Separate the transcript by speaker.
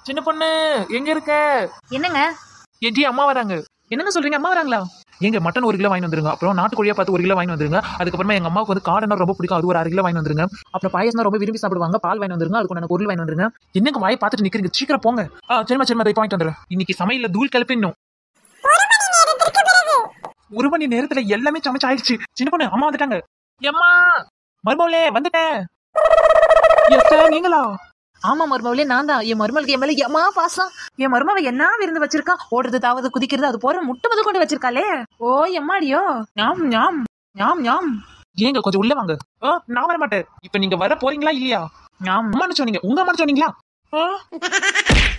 Speaker 1: சின்ன பொண்ணு எங்க இருக்க
Speaker 2: என்னங்க
Speaker 1: ஏன்டி அம்மா வராங்க
Speaker 2: என்னங்க சொல்றீங்க அம்மா வராங்களா
Speaker 1: எங்க மட்டன் ஒரு கிலோ வாங்கி வந்துருங்க அப்புறம் நாட்டுக்கோழியா பார்த்து ஒரு கிலோ வாங்கி வந்துருங்க அதுக்கப்புறமா எங்க அம்மாவுக்கு வந்து காடனா ரொம்ப பிடிக்கும் அது ஒரு அரை கிலோ வாங்கி வந்துருங்க அப்புறம் பாயசம் ரொம்ப விரும்பி சாப்பிடுவாங்க பால் வாங்கி வந்துருங்க அதுக்கு நான் பொருள் வாங்கி வந்துருங்க என்னங்க வாயை பார்த்துட்டு நிக்கிறீங்க சீக்கிரம் போங்க ஆ சரிமா சரிமா இதை வாங்கிட்டு வந்துடுறேன் இன்னைக்கு சமையல்ல தூள் கிளப்பிடணும் ஒரு மணி நேரத்துல எல்லாமே சமைச்சு ஆயிடுச்சு சின்ன பொண்ணு அம்மா வந்துட்டாங்க எம்மா மருமகளே வந்துட்டேன் எத்த நீங்களா
Speaker 2: ஆமா மருமவளே நான் தான் என் மருமலுக்கு என் மேல எம்மா பாசம் என் மருமவ என்ன விருந்து வச்சிருக்கா ஓடுறது தாவது குதிக்கிறது அது போற முட்டை முதல் கொண்டு வச்சிருக்காளே ஓ எம்மாடியோ ஞாம் ஞாம் ஞாம் ஞாம்
Speaker 1: ஏங்க கொஞ்சம் உள்ள வாங்க ஆ, நான் வர மாட்டேன் இப்ப நீங்க வர போறீங்களா இல்லையா
Speaker 2: ஞாம்
Speaker 1: அம்மான்னு சொன்னீங்க உங்க அம்மா சொன்னீங்களா ஆ?